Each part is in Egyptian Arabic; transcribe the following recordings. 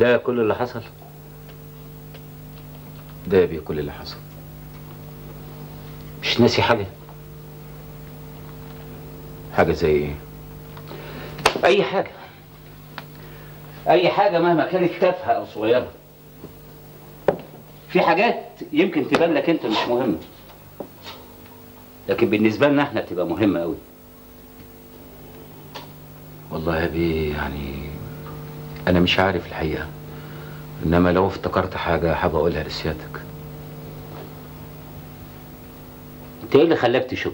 ده كل اللي حصل ده يا بيه كل اللي حصل مش ناسي حاجه حاجه زي ايه اي حاجه اي حاجه مهما كانت تافهه او صغيره في حاجات يمكن تبان لك انت مش مهمه لكن بالنسبه لنا احنا بتبقى مهمه قوي والله يا بيه يعني انا مش عارف الحقيقه انما لو افتكرت حاجه حابب اقولها لسيادتك انت ايه اللي خلاك تشك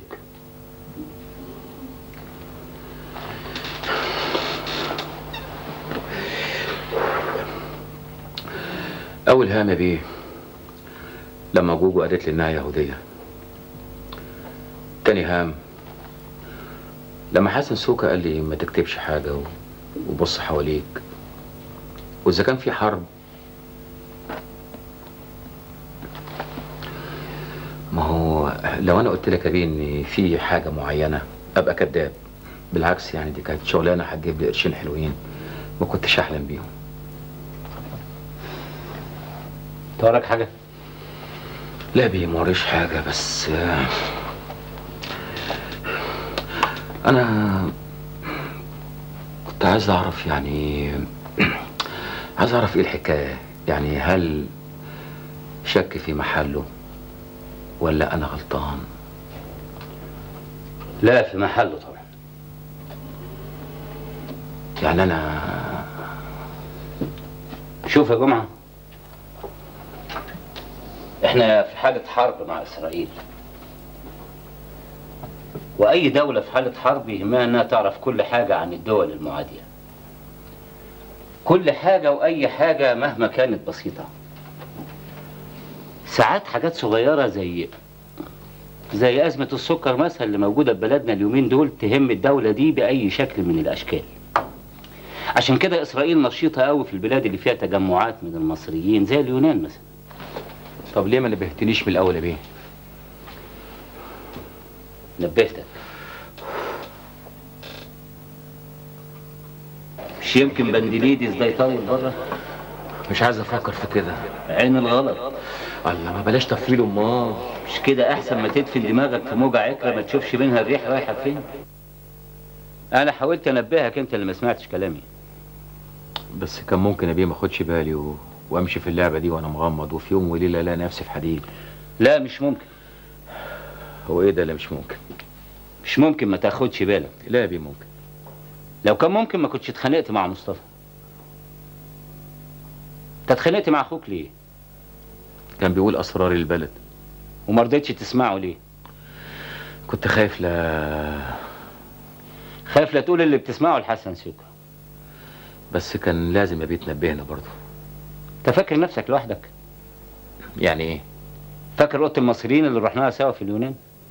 اول هام يا بيه لما جوجو قالت لي انها يهوديه تاني هام لما حسن سوكا قال لي ما تكتبش حاجه و- وبص حواليك واذا كان في حرب ما هو لو انا قلت لك يا بيه ان في حاجه معينه ابقى كذاب بالعكس يعني دي كانت شغلانه هتجيب لي قرشين حلوين ما كنتش احلم بيهم وراك حاجه لا بيه ما وريش حاجة بس آه، أنا كنت عايز أعرف يعني عايز أعرف إيه الحكاية يعني هل شك في محله ولا أنا غلطان لا في محله طبعا يعني أنا شوف يا جمعه احنا في حاله حرب مع اسرائيل واي دوله في حاله حرب يهمها انها تعرف كل حاجه عن الدول المعاديه كل حاجه واي حاجه مهما كانت بسيطه ساعات حاجات صغيره زي زي ازمه السكر مثلا اللي موجوده في بلدنا اليومين دول تهم الدوله دي باي شكل من الاشكال عشان كده اسرائيل نشيطه قوي في البلاد اللي فيها تجمعات من المصريين زي اليونان مثلا طب ليه ما نبهتنيش من الأول يا بيه نبهتك مش يمكن بندليدس ده يطول بره مش عايز أفكر في كده عين الغلط الله ما بلاش تفريل أمال مش كده احسن ما تدفن دماغك في موجة عكرة ما تشوفش منها الريح رايحة فين انا حاولت انبهك انت اللي ما سمعتش كلامي بس كان ممكن يا بيه ما اخدش بالي و... وامشي في اللعبه دي وانا مغمض وفي يوم وليله الاقي نفسي في حديد لا مش ممكن هو ايه ده اللي مش ممكن مش ممكن ما تاخدش بالك لا يا بيه ممكن لو كان ممكن ما كنتش اتخانقت مع مصطفى انت اتخانقت مع اخوك ليه كان بيقول اسرار البلد وما رضيتش تسمعه ليه كنت خايف لا خايف لا تقول اللي بتسمعه لحسن سوكا بس كان لازم يا بيه تنبهنا برضه انت فاكر نفسك لوحدك يعني ايه فاكر اوضه المصريين اللي رحناها سوا في اليونان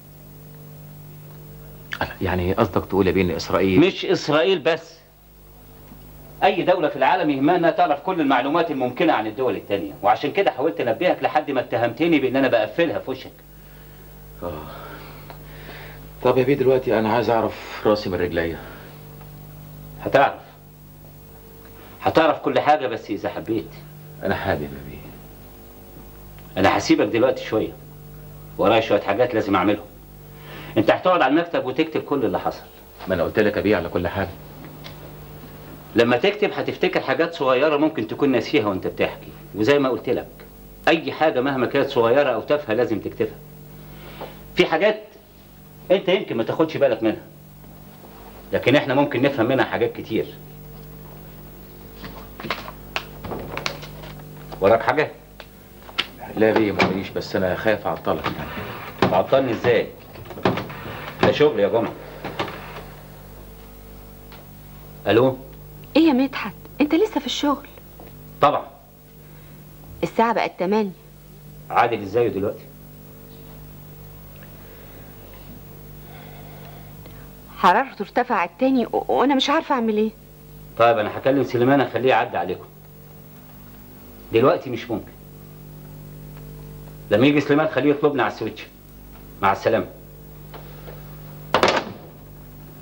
يعني قصدك تقول يا بيه ان اسرائيل مش اسرائيل بس اي دوله في العالم يهمها انها تعرف كل المعلومات الممكنه عن الدول التانية وعشان كده حاولت انبهك لحد ما اتهمتني بان انا بقفلها في وشك اه طب يا بيه دلوقتي انا عايز اعرف راسي من رجليا هتعرف هتعرف كل حاجه بس اذا حبيت انا حابب يا بيه انا هسيبك دلوقتي شويه ورايا شويه حاجات لازم اعملهم انت هتقعد على المكتب وتكتب كل اللي حصل ما انا قلت لك يا بيه على كل حاجه لما تكتب هتفتكر حاجات صغيرة ممكن تكون ناسيها وانت بتحكي وزي ما قلت لك أي حاجة مهما كانت صغيرة أو تافهة لازم تكتبها في حاجات أنت يمكن ما تاخدش بالك منها لكن احنا ممكن نفهم منها حاجات كتير وراك حاجة؟ لا يا بيه معليش بس انا خايف اعطلك يعني تعطلني ازاي؟ ده شغل يا جمعة ألو؟ ايه يا مدحت انت لسه في الشغل طبعا الساعة بقت 8 عادل ازاي دلوقتي؟ حرارته ارتفعت تاني و... وانا مش عارفة اعمل ايه طيب انا هكلم سليمان اخليه يعدي عليكم دلوقتي مش ممكن لما يجي سليمان خليه يطلبني على السويتش مع السلامه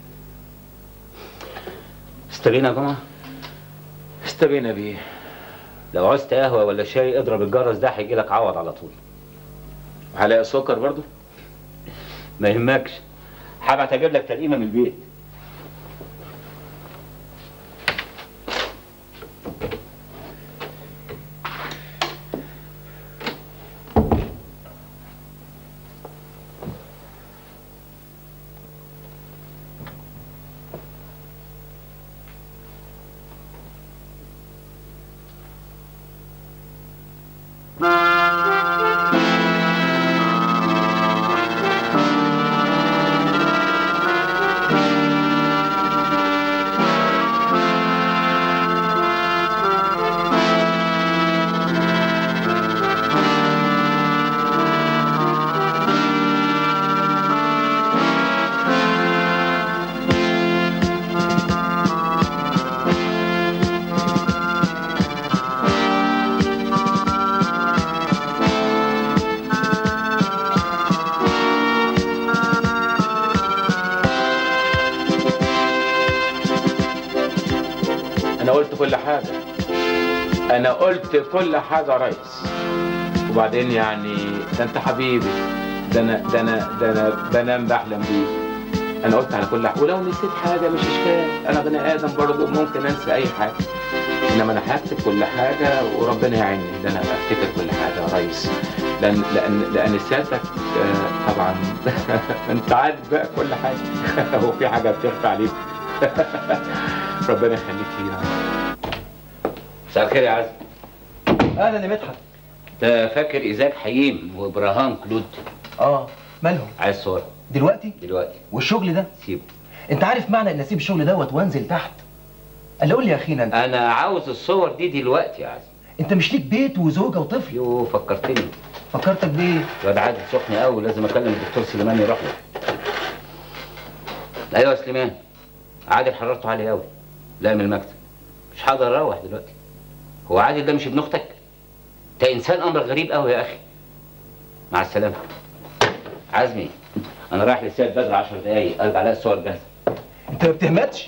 استبينا يا جماعه استبينا بيه لو عوزت قهوه ولا شاي اضرب الجرس ده هيجي لك عوض على طول هلاقي سكر برضو ما يهمكش هبعت اجيب لك تلقيمه من البيت انا قلت كل حاجه انا قلت كل حاجه يا ريس وبعدين يعني ده انت حبيبي ده انا ده انا ده انا بنام بحلم بيك انا قلت على كل حاجه ولو نسيت حاجه مش اشكال انا بني ادم برضه ممكن انسى اي حاجه انما انا هكتب كل حاجه وربنا يعيني ده انا افتكر كل حاجه يا ريس لان لان لان سيادتك آه، طبعا انت عارف بقى كل حاجه هو في حاجه بتخفى عليك ربنا يخليك لينا مساء الخير يا عزم اهلا يا مدحت انت فاكر ايزاك حييم وابراهام كلود اه مالهم عايز صور دلوقتي دلوقتي والشغل ده سيبه انت عارف معنى ان اسيب الشغل دوت وانزل تحت قال قول لي يا اخينا انت انا عاوز الصور دي دلوقتي يا عزم انت مش ليك بيت وزوجه وطفل يو فكرتني فكرتك بايه الواد عادل سخن قوي لازم اكلم الدكتور سليمان يروح له ايوه يا سليمان عادل حرارته عاليه قوي لا من المكتب مش هقدر اروح دلوقتي هو عادل ده مش ابن اختك انت انسان امر غريب قوي يا اخي مع السلامه عزمي انا رايح للسيد بدر 10 دقايق ارجع الاقي الصور جاهزه انت ما بتهمتش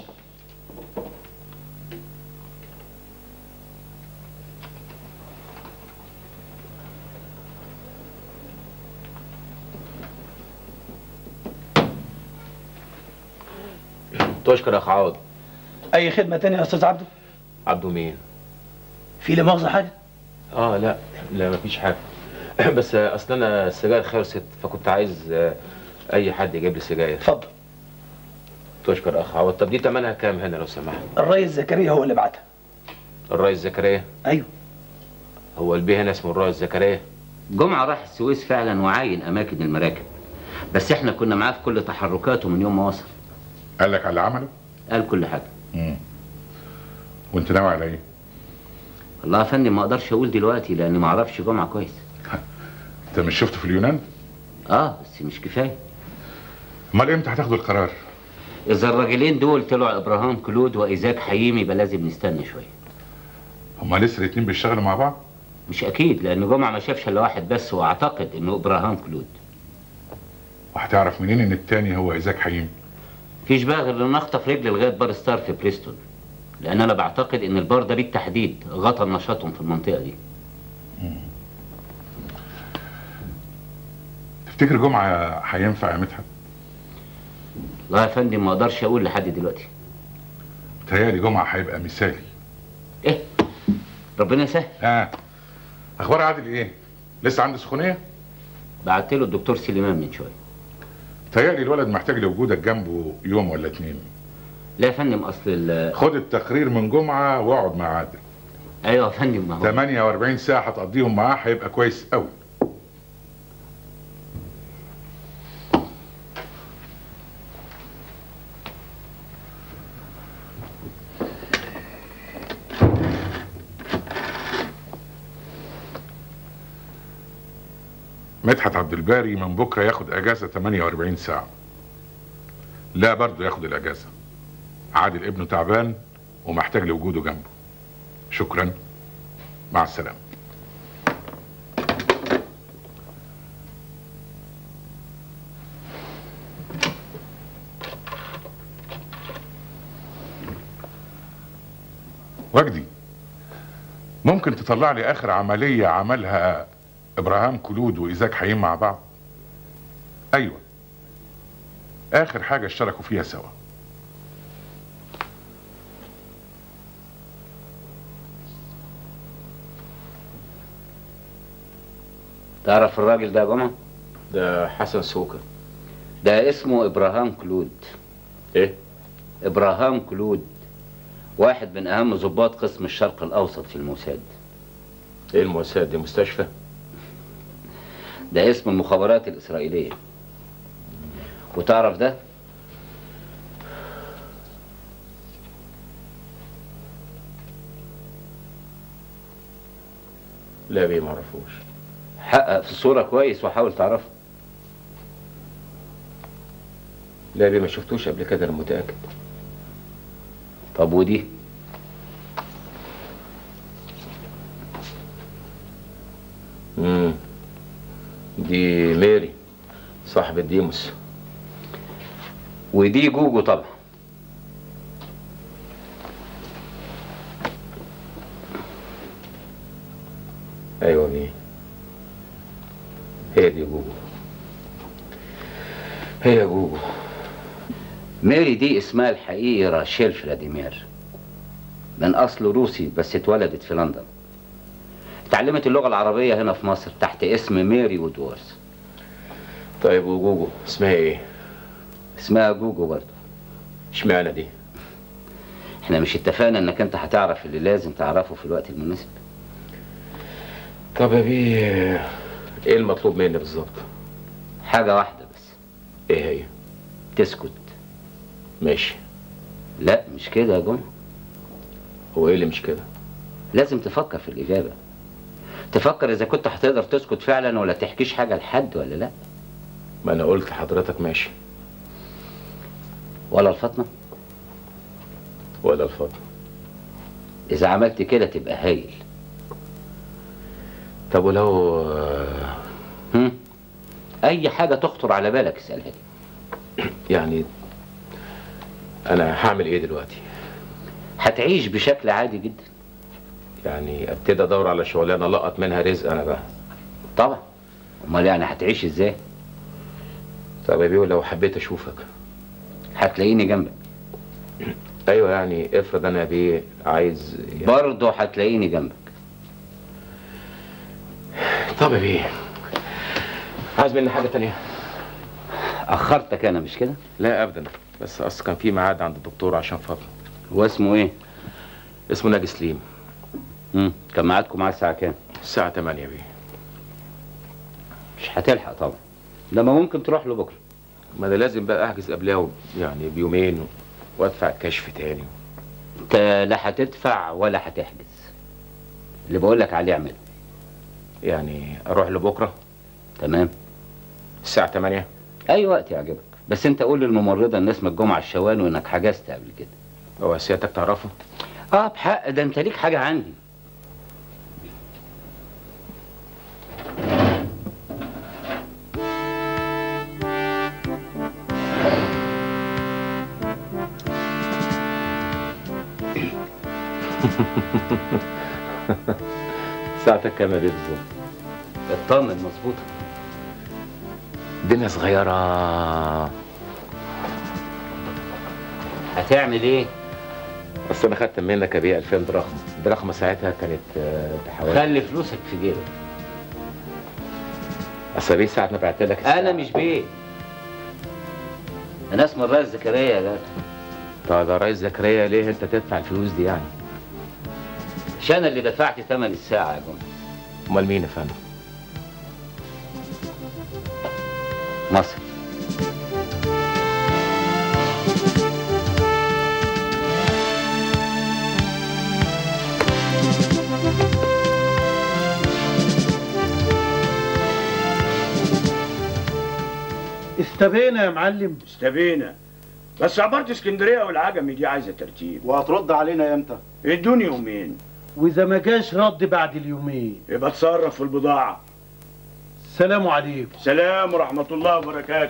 تشكر يا اخ عوض اي خدمه تانية يا استاذ عبده عبده مين في لا مؤاخذه حاجه اه لا لا مفيش حاجه بس اصل انا السجاير خلصت فكنت عايز آه، اي حد يجيب لي سجاير اتفضل تشكر يا اخ عوض طب دي تمنها كام هنا لو سمحت الريس زكريا هو اللي بعتها الريس زكريا ايوه هو البيه هنا اسمه الريس زكريا جمعه راح السويس فعلا وعاين اماكن المراكب بس احنا كنا معاه في كل تحركاته من يوم ما وصل قال لك على اللي عمله؟ قال كل حاجه وانت ناوي على ايه؟ والله يا فندم ما اقدرش اقول دلوقتي لاني ما اعرفش جمعه كويس انت مش شفته في اليونان؟ اه بس مش كفايه امال امتى هتاخدوا القرار؟ اذا الراجلين دول طلعوا ابراهام كلود وايزاك حييم يبقى لازم نستنى شويه هما لسه الاتنين بيشتغلوا مع بعض؟ مش اكيد لان جمعه ما شافش الا واحد بس واعتقد انه ابراهام كلود وهتعرف منين ان التاني هو ايزاك حييم؟ فيش بقى غير ان اخطف رجل لغايه بار ستار في بريستون لان انا بعتقد ان البار ده بالتحديد غطى نشاطهم في المنطقه دي تفتكر جمعه هينفع يا مدحت؟ لا يا فندم ما اقدرش اقول لحد دلوقتي تهيألي جمعه هيبقى مثالي ايه ربنا يسهل اه اخبار عادل ايه؟ لسه عنده سخونيه؟ بعت له الدكتور سليمان من شويه تهيألي الولد محتاج لوجودك جنبه يوم ولا اتنين لا يا فندم اصل ال- خد التقرير من جمعه واقعد مع عادل ايوه يا فندم ما هو 48 ساعه هتقضيهم معاه هيبقى كويس قوي مدحت عبد الباري من بكره ياخد اجازه 48 ساعه لا برضه ياخد الاجازه عادل ابنه تعبان ومحتاج لوجوده جنبه شكرا مع السلامه وجدي ممكن ممكن تطلع لي اخر عمليه عملها ابراهام كلود وايزاك حيين مع بعض ايوه اخر حاجه اشتركوا فيها سوا تعرف الراجل ده يا جمعه ده حسن سوكة ده اسمه ابراهام كلود ايه ابراهام كلود واحد من اهم ضباط قسم الشرق الاوسط في الموساد ايه المؤسسات دي مستشفى ده اسم المخابرات الاسرائيليه وتعرف ده لا بيه معرفوش حقق في الصوره كويس وحاول تعرفه لا بيه ما شفتوش قبل كده انا متاكد طب ودي امم دي ميري صاحب الديموس ودي جوجو طبعا ايوه بيه هي دي جوجو هي جوجو ماري دي اسمها الحقيقي راشيل فلاديمير من اصل روسي بس اتولدت في لندن اتعلمت اللغه العربيه هنا في مصر تحت اسم ماري وودورز طيب وجوجو اسمها ايه اسمها جوجو برضه اشمعنى دي احنا مش اتفقنا انك انت هتعرف اللي لازم تعرفه في الوقت المناسب طب يا بيه ايه المطلوب مني بالظبط حاجه واحده بس ايه هي تسكت ماشي لا مش كده يا جمعه هو ايه اللي مش كده لازم تفكر في الاجابه تفكر اذا كنت هتقدر تسكت فعلا ولا تحكيش حاجه لحد ولا لا ما انا قلت لحضرتك ماشي ولا الفاطمه ولا الفضل اذا عملت كده تبقى هايل طب ولو آه، هم؟ اي حاجه تخطر على بالك اسالها لي يعني انا هعمل ايه دلوقتي هتعيش بشكل عادي جدا يعني ابتدي ادور على شغلانه لقط منها رزق انا بقى طبعا امال يعني هتعيش ازاي طب يا بيه لو حبيت اشوفك هتلاقيني جنبك ايوه يعني افرض انا يا بيه عايز يعني برضه هتلاقيني جنبك طب يا بيه عايز مني حاجه تانية اخرتك انا مش كده لا ابدا بس اصل كان في ميعاد عند الدكتور عشان فاطمه هو اسمه ايه اسمه ناجي سليم مم. كان ميعادكم معاه الساعه كام الساعه 8 يا بيه مش هتلحق طبعا لما ممكن تروح له بكره ما انا لازم بقى احجز قبلها يعني بيومين وادفع الكشف تاني انت لا هتدفع ولا هتحجز اللي بقول لك عليه اعمله يعني اروح لبكره تمام الساعه 8 اي وقت يعجبك بس انت قول للممرضه ان اسمك جمعه الشوان وانك حجزت قبل كده هو سيادتك تعرفه اه بحق ده انت ليك حاجه عندي ساعتك كام يا بيه بالظبط اطمن مظبوطه الدنيا صغيره هتعمل ايه بس انا خدت منك يا بيه 2000 دراهم الدراهم ساعتها كانت آه، بحوالي خلي فلوسك في جيبك اصل يا بيه ساعه ما بعت لك انا مش بيه انا اسمي الرئيس زكريا يا جدع طب يا ريس زكريا ليه انت تدفع الفلوس دي يعني مش انا اللي دفعت ثمن الساعه يا جمعه امال مين يا فندم مصر استبينا يا معلم استبينا بس عبارة اسكندرية والعجمي دي عايزة ترتيب وهترد علينا امتى ادوني يومين واذا ما جاش رد بعد اليومين يبقى اتصرف في البضاعة سلام عليكم سلام ورحمة الله وبركاته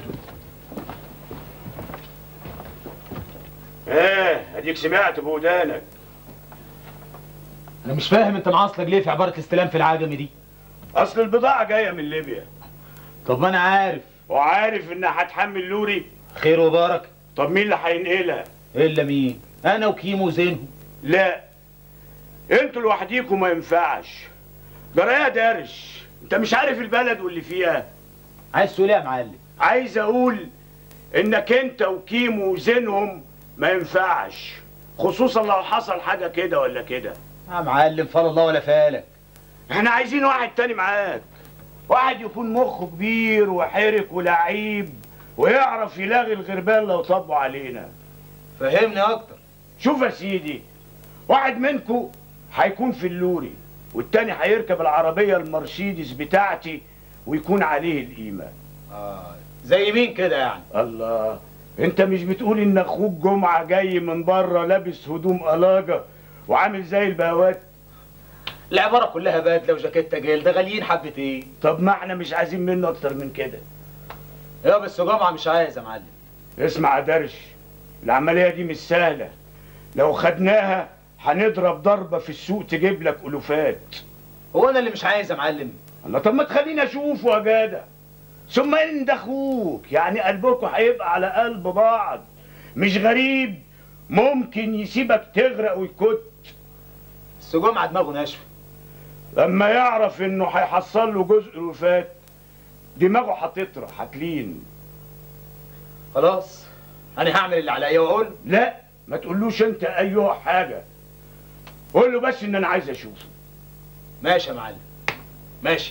ايه اديك سمعت بودانك انا مش فاهم انت معاصلك ليه في عباره الاستلام في العجمي دي اصل البضاعه جايه من ليبيا طب ما انا عارف وعارف انها هتحمل لوري خير وبركه طب مين اللي هينقلها الا مين انا وكيمو وزينهم لا انتوا لوحديكم ما ينفعش جرايه دارش انت مش عارف البلد واللي فيها عايز تقول ايه يا معلم عايز اقول انك انت وكيمو وزينهم ما ينفعش خصوصا لو حصل حاجه كده ولا كده يا معلم فال الله ولا فالك احنا عايزين واحد تاني معاك واحد يكون مخه كبير وحرك ولعيب ويعرف يلاغي الغربان لو طبوا علينا فهمني اكتر شوف يا سيدي واحد منكم هيكون في اللوري والتاني هيركب العربية المرسيدس بتاعتي ويكون عليه القيمة اه زي مين كده يعني الله انت مش بتقول ان اخوك جمعة جاي من بره لابس هدوم قلاجة وعامل زي البهوات العباره كلها بدله وجاكيته جلد غاليين حبتين طب ما احنا مش عايزين منه اكتر من كده يا بس جمعه مش عايز يا معلم اسمع يا درش العملية دي مش سهلة لو خدناها هنضرب ضربة في السوق تجيب لك ألوفات هو انا اللي مش عايز يا معلم الله طب ما تخليني اشوفه يا جدع ثم ان ده اخوك يعني قلبكم هيبقى على قلب بعض مش غريب ممكن يسيبك تغرق ويكت بس جمعه دماغه ناشفه لما يعرف انه هيحصل له جزء وفات دماغه هتطرح هتلين خلاص انا هعمل اللي عليا واقول لا ما تقولوش انت ايها حاجه قول له بس ان انا عايز اشوفه ماشي يا معلم ماشي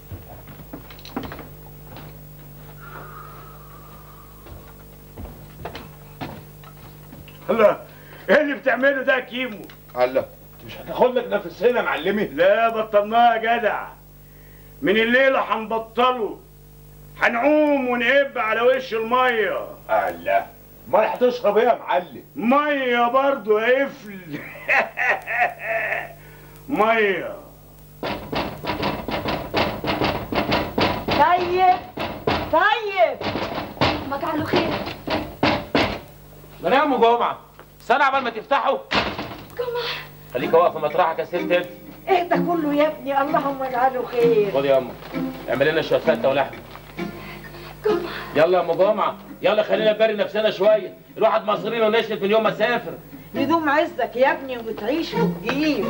الله ايه اللي بتعمله ده يا كيمو الله مش هتاخد لك نفسنا يا معلمي لا بطلناها يا جدع من الليله هنبطله هنعوم ونقب على وش الميه الله امال هتشرب ايه يا معلم ميه برضو يا قفل ميه طيب طيب مجعله خير ما يا ام جمعه استنى عبال ما تفتحوا جمعة خليك واقفه مطرحك يا ست انت ايه ده كله يا ابني اللهم اجعله خير خد يا ام اعمل لنا شويه فته ولحم جمعة يلا يا ام جمعه يلا خلينا نبري نفسنا شويه الواحد مصري ونشف من يوم ما سافر يدوم عزك يا ابني وتعيش وتجيب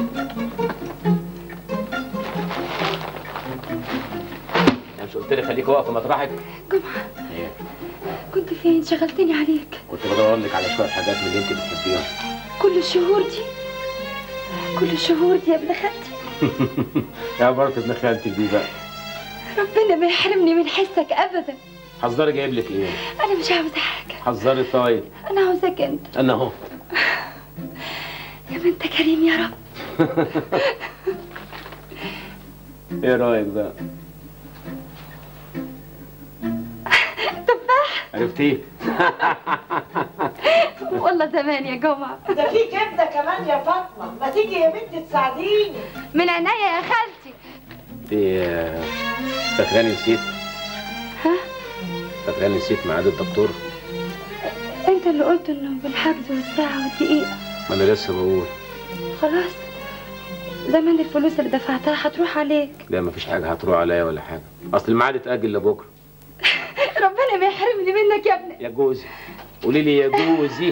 انا مش قلت لك خليك واقفه مطرحك جمعة ايه كنت فين شغلتني عليك كنت بدور لك على شويه حاجات من اللي انت بتحبيهم كل الشهور دي كل الشهور دي يا ابن خالتي يا برضه ابن خالتك دي بقى ربنا ما يحرمني من حسك ابدا حذري جايب لك ايه انا مش عاوزة حاجة حذري طيب انا عاوزاك انت انا اهو يا ما انت كريم يا رب ايه رايك بقى تفاح عرفتيه والله زمان يا جمعة ده في كبده كمان يا فاطمه ما تيجي يا بنتي تساعديني من عينيا يا خالتي انت آه، فاكراني نسيت ها فاكراني نسيت ميعاد الدكتور انت اللي قلت انه بالحجز والساعة والدقيقة ما انا لسه بقول خلاص زمان الفلوس اللي دفعتها هتروح عليك لا مفيش حاجه هتروح عليا ولا حاجه اصل الميعاد اتاجل لبكره ربنا ما يحرمني منك يا ابني يا جوزي قولي لي يا جوزي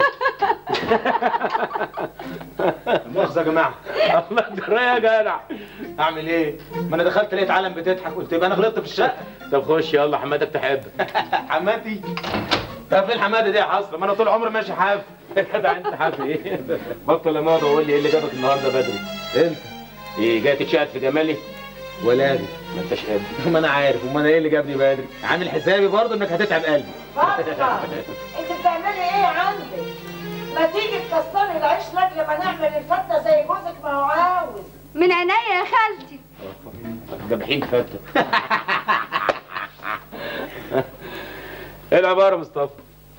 مؤاخذة يا جماعة الله جرى يا جدع أعمل إيه؟ ما أنا دخلت لقيت عالم بتضحك قلت يبقى أنا غلطت في الشقة طب خش يلا حماتك تحبك حماتي طب فين الحمادة دي يا حسرة؟ ما أنا طول عمري ماشي حاف يا جدع انت حافي ايه بطل يا ماضي وقول لي ايه اللي جابك النهارده بدري أنت ايه جاي تتشقد في جمالي ولا دي ما انتش قادر ما أنا عارف وما أنا إيه اللي جابني بدري؟ عامل حسابي برضه إنك هتتعب قلبي فاطمه انت بتعملي ايه عندك ما تيجي تكسري العيش لاجل ما نعمل الفته زي جوزك ما هو عاوز من عينيا يا خالتي جابحين فته ايه العباره يا مصطفى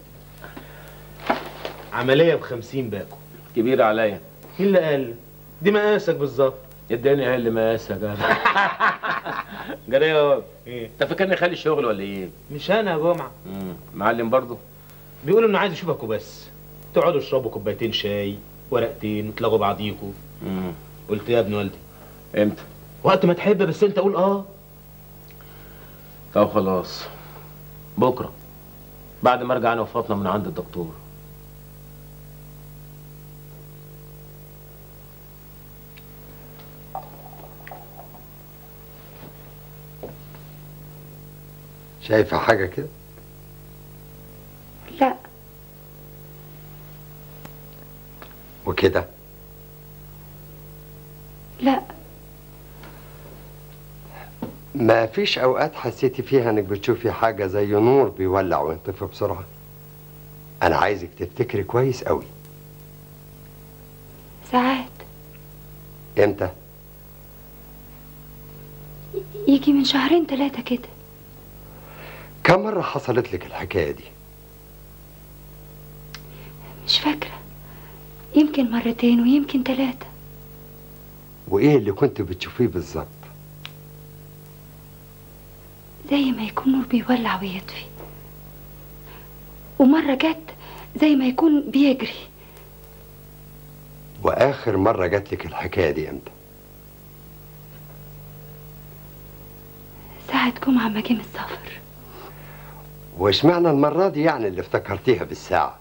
عملية ب 50 باكو كبيره عليا مين اللي قال؟ دي مقاسك بالظبط اداني هي اللي مقاسها يا جدع جرى يا واد إيه؟ انت فاكرني خالي الشغل ولا ايه مش أنا يا جمعة مم. معلم برضه بيقول إنه عايز يشوفك وبس تقعدوا تشربوا كوبايتين شاي ورقتين وتلاقوا بعضيكوا مم. قلت إيه يا ابن والدي امتى وقت ما تحب بس انت قول اه طب خلاص بكره بعد ما ارجع انا وفاطمه من عند الدكتور شايفة حاجة كده لا وكده لا ما فيش أوقات حسيتي فيها إنك بتشوفي حاجة زي نور بيولع وينطفي بسرعة أنا عايزك تفتكري كويس قوي ساعات إمتى؟ يجي من شهرين ثلاثة كده كم مرة حصلت لك الحكاية دي؟ مش فاكرة يمكن مرتين ويمكن ثلاثة وإيه اللي كنت بتشوفيه بالظبط؟ زي ما يكون نور بيولع ويطفي ومرة جت زي ما يكون بيجري وآخر مرة جات لك الحكاية دي إمتى؟ ساعة جمعة ما جه من السفر واشمعنى المرة دي يعني اللي افتكرتيها بالساعة؟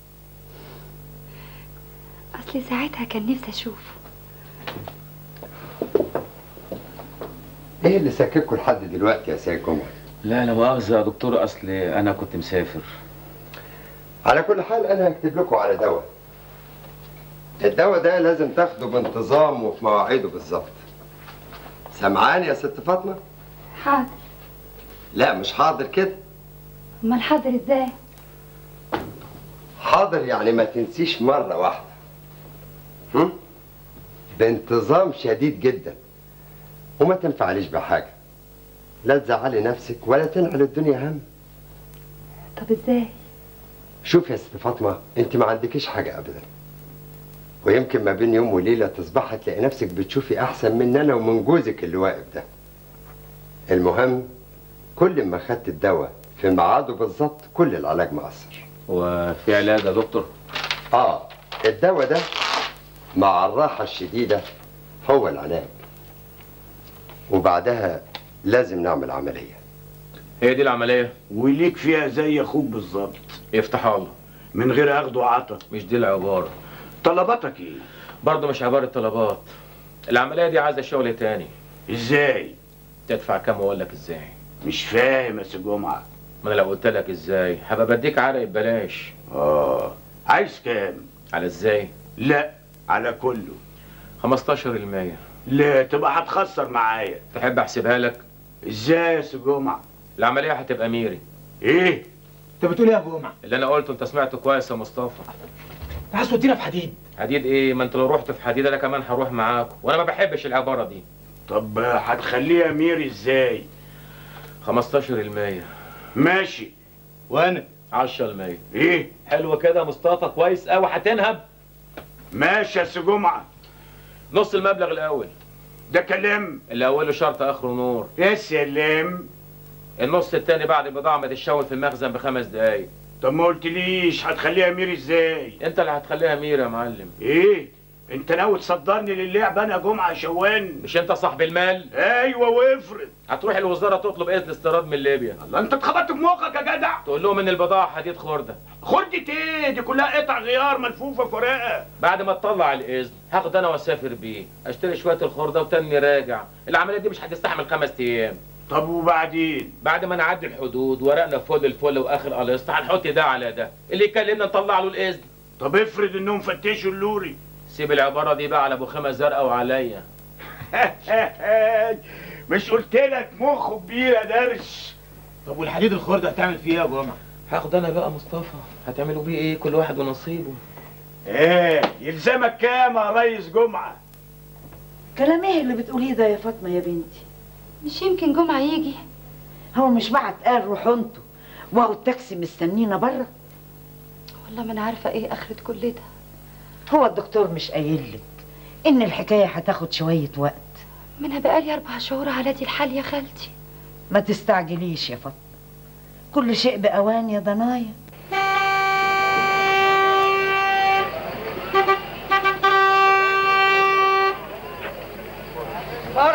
أصلي ساعتها كان نفسي أشوفه إيه اللي ساكتكوا لحد دلوقتي يا سيد جمعة؟ لا لا مؤاخذة يا دكتور أصل أنا كنت مسافر على كل حال أنا هكتب لكم على دواء الدواء ده لازم تاخده بانتظام وفي مواعيده بالظبط سمعان يا ست فاطمة؟ حاضر لا مش حاضر كده أمال حاضر إزاي؟ حاضر يعني ما تنسيش مرة واحدة هم؟ بانتظام شديد جدا وما تنفعليش بحاجة لا تزعلي نفسك ولا تنعل الدنيا هم طب إزاي؟ شوف يا ست فاطمة انت ما عندكيش حاجة ابدا ويمكن ما بين يوم وليلة تصبحي تلاقي نفسك بتشوفي احسن من انا ومن جوزك اللي واقف ده المهم كل ما خدت الدواء في ميعاده بالظبط كل العلاج مأثر وفي علاج يا دكتور اه الدواء ده مع الراحة الشديدة هو العلاج وبعدها لازم نعمل عملية هي دي العمليه وليك فيها زي اخوك بالظبط يفتح الله من غير اخد وعطا مش دي العباره طلباتك ايه برضه مش عباره طلبات العمليه دي عايزه شغل تاني ازاي تدفع كام واقول لك ازاي مش فاهم يا سي جمعه ما انا لو قلت لك ازاي هبقى بديك عرق ببلاش اه عايز كام على ازاي لا على كله 15 المية لا تبقى هتخسر معايا تحب احسبها لك ازاي يا سي جمعه العمليه هتبقى ميري ايه انت بتقول ايه يا جمعه اللي انا قلته انت سمعته كويس يا مصطفى انت عايز تودينا في حديد حديد ايه ما انت لو رحت في حديد انا كمان هروح معاكم وانا ما بحبش العباره دي طب هتخليها ميري ازاي 15 المية ماشي وانا 10 المية ايه حلو كده يا مصطفى كويس قوي هتنهب ماشي يا سي جمعه نص المبلغ الاول ده كلام اللي اوله شرط اخره نور يا سلام النص التاني بعد البضاعه ما تتشوي في المخزن بخمس دقايق طب ما قلتليش هتخليها ميري ازاي انت اللي هتخليها ميرة يا معلم ايه انت ناوي تصدرني للعب انا جمعه شوان مش انت صاحب المال ايوه وافرض هتروح الوزاره تطلب اذن استيراد من ليبيا الله انت اتخبطت في مخك يا جدع تقول لهم ان البضاعه حديد خرده خردة ايه دي كلها قطع غيار ملفوفه في ورقه بعد ما تطلع الاذن هاخد انا واسافر بيه اشتري شويه الخرده وتاني راجع العمليه دي مش هتستحمل خمس ايام طب وبعدين بعد ما نعدي الحدود ورقنا فل الفل واخر قليصه هنحط ده على ده اللي يكلمنا نطلع له الاذن طب افرض انهم فتشوا اللوري سيب العباره دي بقى على ابو خمس زرقاء وعليا مش قلت لك مخه كبير يا درش طب والحديد الخرده هتعمل فيه ايه يا جمعه هاخد انا بقى مصطفى هتعملوا بيه ايه كل واحد ونصيبه ايه يلزمك كام يا ريس جمعه كلام ايه اللي بتقوليه ده يا فاطمه يا بنتي مش يمكن جمعة يجي هو مش بعت قال روحوا انتوا وهو التاكسي مستنينا بره والله ما أنا عارفة إيه آخرة كل ده هو الدكتور مش قايل لك ان الحكايه هتاخد شويه وقت ما أنا بقالي أربع شهور على دي الحال يا خالتي ما تستعجليش يا فاطمه كل شيء باوان يا ضنايا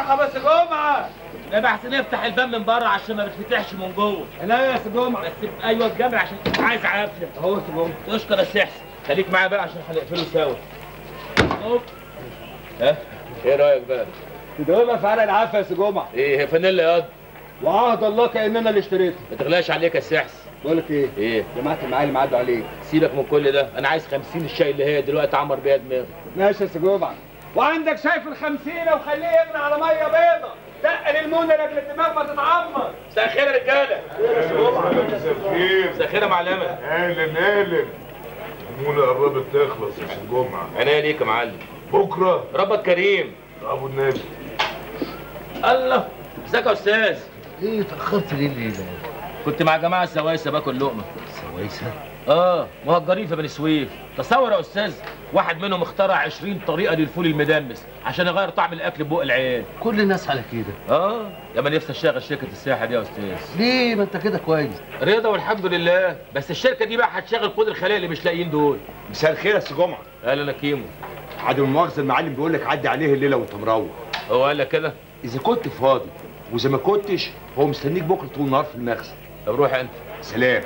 بالراحه بس جمعه لا بحس نفتح الباب من بره عشان ما بتفتحش من جوه لا يا سي جمعه بس ايوه الجامع عشان عايز عافيه اهو يا سي جمعه تشكر يا سي حسن خليك معايا بقى عشان هنقفله سوا أوب. ها ايه رايك بقى؟ تضربها في عرق العافيه يا سي جمعه ايه هي فانيلا ياض وعهد الله كاننا اللي اشتريته ما تغلاش عليك يا سي حسن بقول لك ايه ايه جماعه المعالم عدوا عليك سيبك من كل ده انا عايز 50 الشاي اللي هي دلوقتي عمر بيها دماغي ماشي يا سي جمعه وعندك شايف الخمسينه وخليه يغنى على ميه بيضه تقل المونه لاجل الدماغ ما تتعمر مساء الخير يا رجاله مساء الخير يا معلمه اهلا اهلا المونه قربت تخلص يا سي الجمعه عينيا ليك يا معلم بكره ربك كريم ابو النبي الله ازيك يا استاذ ايه اتاخرت ليه الليله كنت مع جماعه السوايسه باكل لقمه سويسه اه مهجرين في بني سويف تصور يا استاذ واحد منهم اخترع 20 طريقه للفول المدمس عشان يغير طعم الاكل ببوق العيال كل الناس على كده اه يا ما نفسي اشتغل شركه السياحه دي يا استاذ ليه ما انت كده كويس رضا والحمد لله بس الشركه دي بقى هتشغل كل الخلايا اللي مش لاقيين دول مساء الخير يا سي جمعه قال انا كيمو عدم المؤاخذه المعلم بيقول لك عدي عليه الليله وانت مروح هو قال لك كده اذا كنت فاضي واذا ما كنتش هو مستنيك بكره طول النهار في المخزن طب روح انت سلام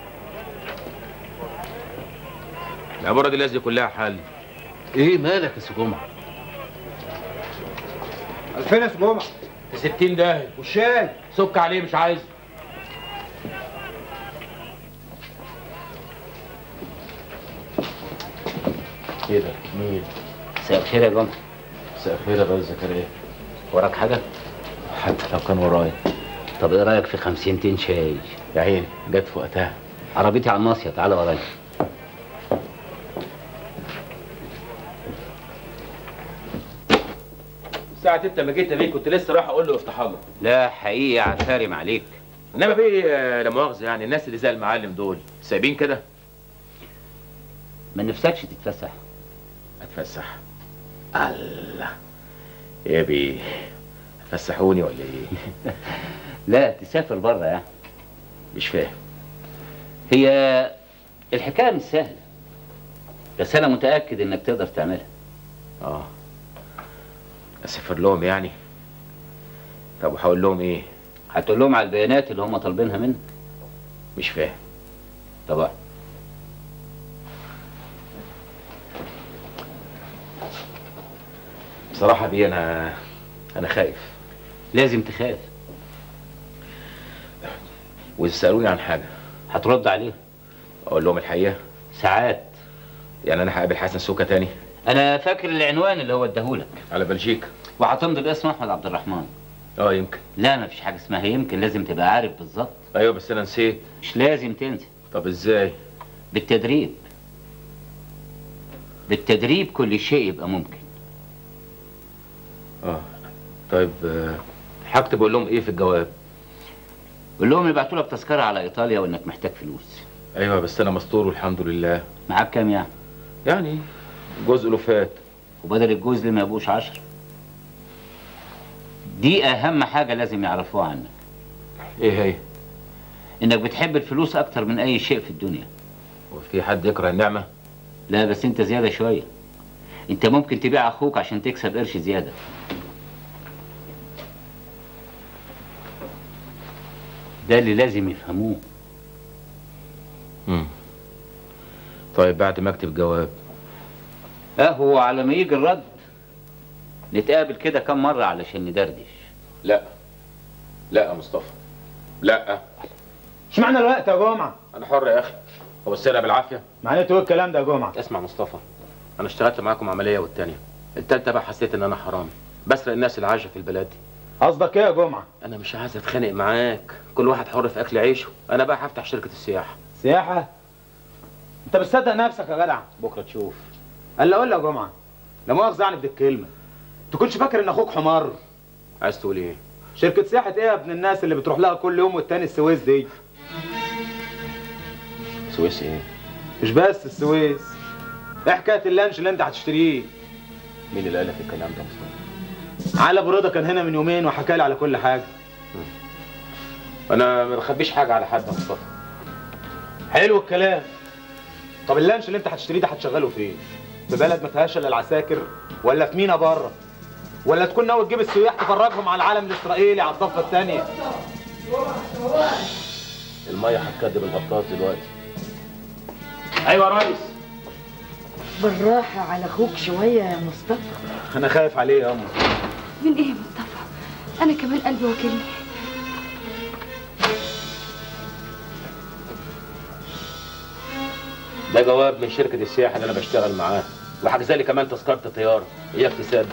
العباره دي لازم كلها حل ايه مالك يا سي جمعه فين يا سي جمعه في 60 داهيه والشاي سك عليه مش عايزه ايه ده مين مساء الخير يا جمعه مساء الخير يا غالي زكريا وراك حاجه حتى لو كان ورايا طب ايه رايك في 50 تين شاي يا عيني جت في وقتها عربيتي على الناصيه تعالى ورايا ساعة انت ما جيت بيه كنت لسه رايح اقول له افتح الله لا حقيقي عفارم عليك انما بيه آه، لا مؤاخذه يعني الناس اللي زي المعلم دول سايبين كده ما نفسكش تتفسح اتفسح الله يا بيه هتفسحوني ولا ايه لا تسافر بره يعني مش فاهم هي الحكايه مش سهله بس انا متاكد انك تقدر تعملها اه اسافر لهم يعني طب وهقول لهم ايه هتقول لهم على البيانات اللي هم طالبينها منك مش فاهم طبعا بصراحه بيه انا انا خايف لازم تخاف واذا سالوني عن حاجه هترد عليهم اقول لهم الحقيقه ساعات يعني انا هقابل حسن سوكا تاني انا فاكر العنوان اللي هو اداهولك على بلجيكا وهتمضي باسم احمد عبد الرحمن اه يمكن لا مفيش حاجه اسمها يمكن لازم تبقى عارف بالظبط ايوه بس انا نسيت مش لازم تنسى طب ازاي بالتدريب بالتدريب كل شيء يبقى ممكن اه طيب آه، هكتب اقول لهم ايه في الجواب قول لهم يبعتوا لك تذكره على ايطاليا وانك محتاج فلوس ايوه بس انا مستور والحمد لله معاك كام يعني يعني جزء له فات وبدل الجزء ما يبقوش عشرة دي اهم حاجه لازم يعرفوها عنك ايه هي انك بتحب الفلوس اكتر من اي شيء في الدنيا وفي حد يكره النعمه لا بس انت زياده شويه انت ممكن تبيع اخوك عشان تكسب قرش زياده ده اللي لازم يفهموه امم طيب بعد ما اكتب جواب اه هو على ما يجي الرد نتقابل كده كم مره علشان ندردش لا لا يا مصطفى لا اشمعنى الوقت يا جمعه انا حر يا اخي هو السرقه بالعافيه معناته ايه الكلام ده يا جمعه اسمع مصطفى انا اشتغلت معاكم عمليه والتانيه التالتة بقى حسيت ان انا حرامي بسرق الناس اللي عايشه في البلد دي قصدك ايه يا جمعه انا مش عايز اتخانق معاك كل واحد حر في اكل عيشه انا بقى هفتح شركه السياحه سياحه انت بتصدق نفسك يا جدع بكره تشوف قال لي اقول لك يا جمعه لا مؤاخذه يعني بدي الكلمه تكونش فاكر ان اخوك حمار عايز تقول ايه شركه سياحه ايه يا ابن الناس اللي بتروح لها كل يوم والتاني السويس دي سويس ايه مش بس السويس ايه حكايه اللانش اللي انت هتشتريه مين اللي قال لك الكلام ده يا مصطفى على برودة كان هنا من يومين وحكى لي على كل حاجه انا ما بخبيش حاجه على حد يا مصطفى حلو الكلام طب اللانش اللي انت هتشتريه ده هتشغله فين في بلد ما فيهاش الا العساكر ولا في مينا بره ولا تكون ناوي تجيب السياح تفرجهم على العالم الاسرائيلي على الضفه الثانيه الميه هتكدب الغطاس دلوقتي ايوه يا ريس بالراحة على أخوك شوية يا مصطفى انا خايف عليه يا امه من ايه يا مصطفى انا كمان قلبي واكلني ده جواب من شركه السياحه اللي انا بشتغل معاها وحجزالي كمان تذكره الطياره اياك تصدق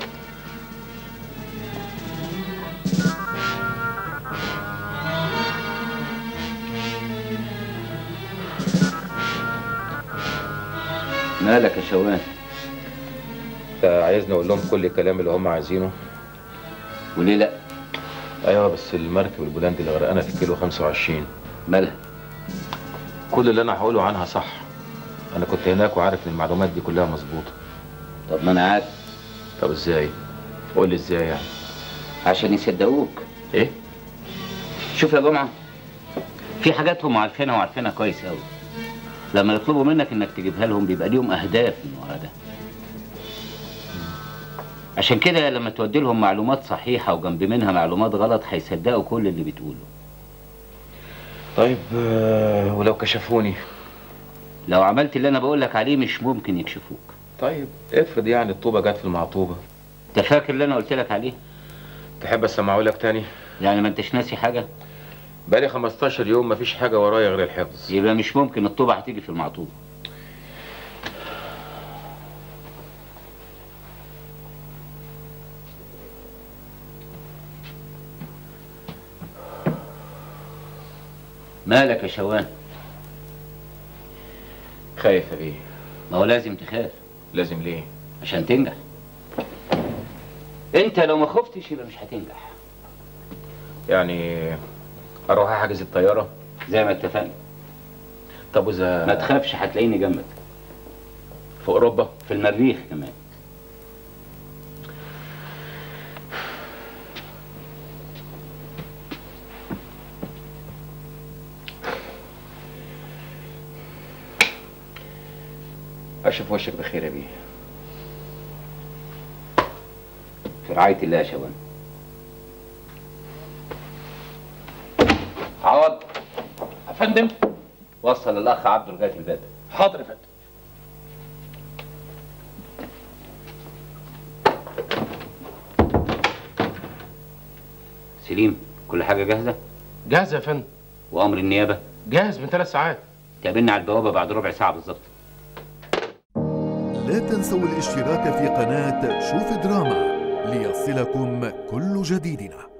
مالك يا شوان انت عايزني اقول لهم كل الكلام اللي هم عايزينه وليه لا ايوه بس المركب البولندي اللي غرقانه في كيلو 25 مالها كل اللي انا هقوله عنها صح انا كنت هناك وعارف ان المعلومات دي كلها مظبوطه طب ما انا عارف طب ازاي قول لي ازاي يعني عشان يصدقوك ايه شوف يا جمعه في حاجات هم عارفينها وعارفينها كويس قوي لما يطلبوا منك انك تجيبها لهم بيبقى ليهم اهداف من ورا ده عشان كده لما تودي لهم معلومات صحيحه وجنب منها معلومات غلط هيصدقوا كل اللي بتقوله طيب آه، ولو كشفوني لو عملت اللي انا بقول لك عليه مش ممكن يكشفوك طيب افرض يعني الطوبه جت في المعطوبه انت فاكر اللي انا قلت لك عليه تحب اسمعه لك تاني يعني ما انتش ناسي حاجه بقالي 15 يوم مفيش حاجه ورايا غير الحفظ يبقى مش ممكن الطوبه هتيجي في المعطوبه مالك يا شوان خايف يا بيه ما هو لازم تخاف لازم ليه عشان تنجح انت لو ما خفتش يبقى مش هتنجح يعني اروح احجز الطياره زي ما اتفقنا طب واذا ما تخافش هتلاقيني جنبك في اوروبا في المريخ كمان اشوف وشك بخير يا بيه في رعايه الله يا شوان عوض يا فندم وصل الاخ عبده لغايه الباب حاضر يا فندم سليم كل حاجه جاهزه جاهز يا فندم وامر النيابه جاهز من ثلاث ساعات تقابلنا على البوابه بعد ربع ساعه بالظبط لا تنسوا الاشتراك في قناة شوف دراما ليصلكم كل جديدنا